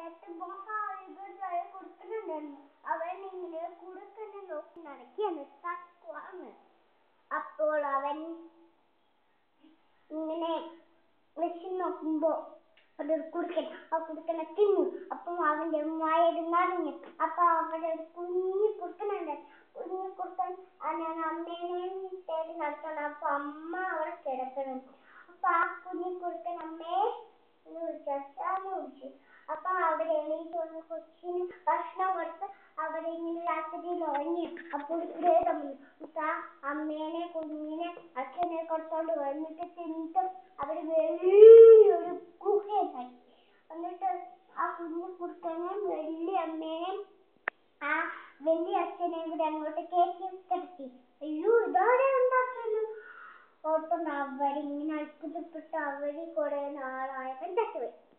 സമയത്ത് മഹാവിപത്തായ കൊടുക്കുന്നുണ്ടായിരുന്നു അവൻ ഇങ്ങനെ കുറുക്കനെ നോക്കി നടക്കുകയാണ് തക്കുവാണ് അപ്പോൾ അവൻ ഇങ്ങനെ വെച്ച് നോക്കുമ്പോ ഒരു കുറുക്കൻ ആ കുറുക്കനെ തിന്നു അപ്പം അവന്റെ വായത് നിറഞ്ഞു അപ്പൊ അവിടെ ഒരു കുഞ്ഞു കുറുക്കനുണ്ട് കുഞ്ഞു കുറുക്കൻ ആ ഞാൻ അമ്മേനെയും തേടി നടക്കണം അപ്പൊ അമ്മ അവിടെ കിടക്കണം അപ്പൊ ആ കുഞ്ഞു കുറുക്കൻ അമ്മേ എന്ന് വിളിച്ചു അച്ഛാന്ന് വിളിച്ചു അപ്പൊ അവിടെ എണീറ്റ് വന്ന് കൊച്ചിന് ഭക്ഷണം കൊടുത്ത് അവിടെ ഇങ്ങനെ രാത്രിയിൽ ഉറങ്ങി അപ്പോൾ പ്രേതം വന്നു എന്നിട്ട് ആ അമ്മേനെ കുഞ്ഞിനെ അച്ഛനെ കൊടുത്തോണ്ട് വന്നിട്ട് തിന്നിട്ട് അവര് വലിയൊരു ഗുഹയുണ്ടായി എന്നിട്ട് ആ കുഞ്ഞു കുറുക്കനെയും വലിയ അമ്മേനെയും ആ വലിയ അച്ഛനെയും കൂടി അങ്ങോട്ട് കയറ്റി കിടത്തി അയ്യോ ഇതാരെ ഉണ്ടാക്കിയെന്ന് ഓർത്തുകൊണ്ട് അവരിങ്ങനെ അത്ഭുതപ്പെട്ട് അവര് കുറെ നാളായപ്പോൾ ചത്തുപോയി